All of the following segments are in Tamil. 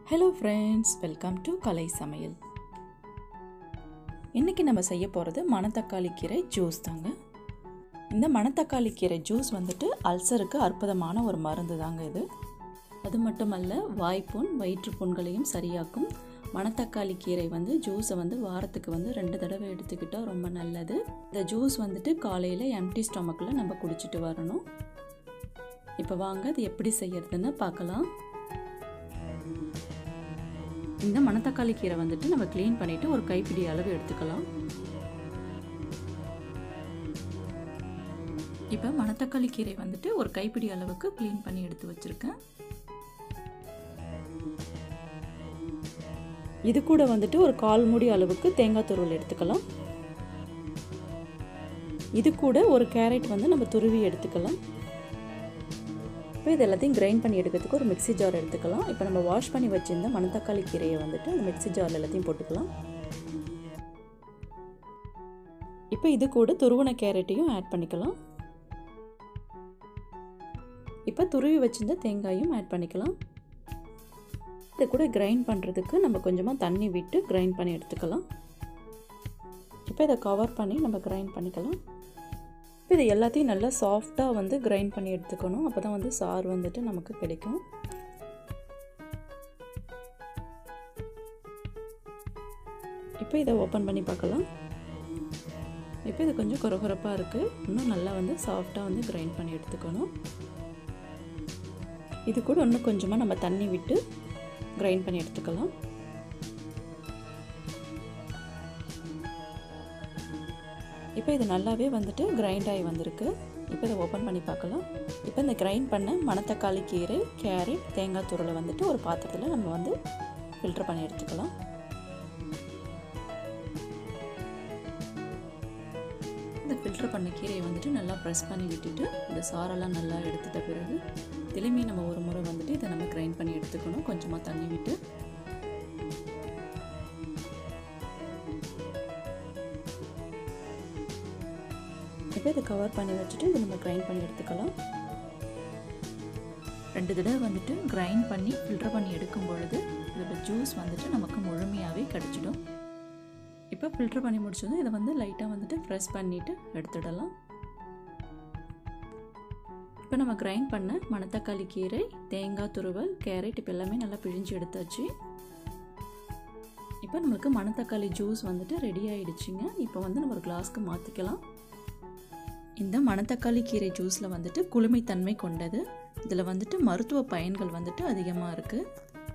hello friends welcome to Kalai Samayal இன்றைக்கி நம்ம செய்ய போகிறது மணத்தக்காளி கீரை ஜூஸ் தாங்க இந்த மணத்தக்காளி கீரை ஜூஸ் வந்துட்டு அல்சருக்கு அற்புதமான ஒரு மருந்து தாங்க இது அது மட்டுமல்ல வாய்ப்புண் வயிற்றுப்புண்களையும் சரியாக்கும் மணத்தக்காளி கீரை வந்து ஜூஸை வந்து வாரத்துக்கு வந்து ரெண்டு தடவை எடுத்துக்கிட்டால் ரொம்ப நல்லது இந்த ஜூஸ் வந்துட்டு காலையில் எம்டி ஸ்டொமக்கில் நம்ம குடிச்சிட்டு வரணும் இப்போ வாங்க அது எப்படி செய்யறதுன்னு பார்க்கலாம் இந்த மணத்தக்காளி கீரை வந்துட்டு நம்ம க்ளீன் பண்ணிவிட்டு ஒரு கைப்பிடி அளவு எடுத்துக்கலாம் இப்போ மணத்தக்காளி கீரை வந்துட்டு ஒரு கைப்பிடி அளவுக்கு க்ளீன் பண்ணி எடுத்து வச்சுருக்கேன் இது கூட வந்துட்டு ஒரு கால் மூடி அளவுக்கு தேங்காய் துருவல் எடுத்துக்கலாம் இது கூட ஒரு கேரட் வந்து நம்ம துருவி எடுத்துக்கலாம் இப்போ இது எல்லாத்தையும் கிரைண்ட் பண்ணி எடுக்கிறதுக்கு ஒரு மிக்சி ஜார் எடுத்துக்கலாம் இப்போ நம்ம வாஷ் பண்ணி வச்சுருந்த மணத்தக்காளி கீரையை வந்துட்டு அந்த மிக்சி ஜாரில் எல்லாத்தையும் போட்டுக்கலாம் இப்போ இது கூட துருவன கேரட்டையும் ஆட் பண்ணிக்கலாம் இப்போ துருவி வச்சிருந்த தேங்காயும் ஆட் பண்ணிக்கலாம் இது கூட கிரைண்ட் பண்ணுறதுக்கு நம்ம கொஞ்சமாக தண்ணி விட்டு கிரைண்ட் பண்ணி எடுத்துக்கலாம் இப்போ இதை கவர் பண்ணி நம்ம கிரைண்ட் பண்ணிக்கலாம் இப்போ இது எல்லாத்தையும் நல்லா சாஃப்டாக வந்து கிரைண்ட் பண்ணி எடுத்துக்கணும் அப்போ தான் வந்து சாறு வந்துட்டு நமக்கு கிடைக்கும் இப்போ இதை ஓப்பன் பண்ணி பார்க்கலாம் இப்போ இது கொஞ்சம் குறகுறப்பாக இருக்குது இன்னும் நல்லா வந்து சாஃப்டாக வந்து கிரைண்ட் பண்ணி எடுத்துக்கணும் இது கூட இன்னும் கொஞ்சமாக நம்ம தண்ணி விட்டு கிரைண்ட் பண்ணி எடுத்துக்கலாம் இப்போ இது நல்லாவே வந்துட்டு கிரைண்ட் ஆகி வந்திருக்கு இப்போ இதை ஓப்பன் பண்ணி பார்க்கலாம் இப்போ இந்த கிரைண்ட் பண்ண மணத்தக்காளி கீரை கேரட் தேங்காய் துருளை வந்துட்டு ஒரு பாத்திரத்தில் நம்ம வந்து ஃபில்டர் பண்ணி எடுத்துக்கலாம் இந்த ஃபில்டர் பண்ண கீரையை வந்துட்டு நல்லா ப்ரெஸ் பண்ணி விட்டுட்டு இந்த சாரெல்லாம் நல்லா எடுத்துட்ட பிறகு திரும்பி நம்ம ஒரு முறை வந்துட்டு இதை நம்ம கிரைண்ட் பண்ணி எடுத்துக்கணும் கொஞ்சமாக தண்ணி விட்டு இப்போ இதை கவர் பண்ணி வச்சுட்டு இதை நம்ம கிரைண்ட் பண்ணி எடுத்துக்கலாம் ரெண்டு தடவை வந்துட்டு கிரைண்ட் பண்ணி ஃபில்டர் பண்ணி எடுக்கும் பொழுது இதோட ஜூஸ் வந்துட்டு நமக்கு முழுமையாகவே கிடச்சிடும் இப்போ ஃபில்டர் பண்ணி முடிச்சதும் இதை வந்து லைட்டாக வந்துட்டு ப்ரெஸ் பண்ணிவிட்டு எடுத்துடலாம் இப்போ நம்ம கிரைண்ட் பண்ண மணத்தக்காளி கீரை தேங்காய் துருவல் கேரட் இப்போ எல்லாமே நல்லா பிழிஞ்சு எடுத்தாச்சு இப்போ நம்மளுக்கு மணத்தக்காளி ஜூஸ் வந்துட்டு ரெடி ஆகிடுச்சிங்க இப்போ வந்து நம்ம ஒரு கிளாஸ்க்கு மாற்றிக்கலாம் இந்த மணத்தக்காளி கீரை ஜூஸில் வந்துட்டு குளுமைத்தன்மை கொண்டது இதில் வந்துட்டு மருத்துவ பயன்கள் வந்துட்டு அதிகமாக இருக்குது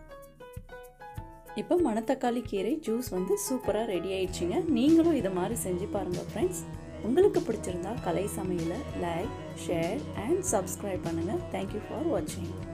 இப்போ மணத்தக்காளி கீரை ஜூஸ் வந்து சூப்பராக ரெடி ஆயிடுச்சுங்க நீங்களும் இதை மாதிரி செஞ்சு பாருங்கள் ஃப்ரெண்ட்ஸ் உங்களுக்கு பிடிச்சிருந்தா கலை சமையலை லைக் ஷேர் அண்ட் சப்ஸ்கிரைப் பண்ணுங்கள் தேங்க்யூ ஃபார் வாட்சிங்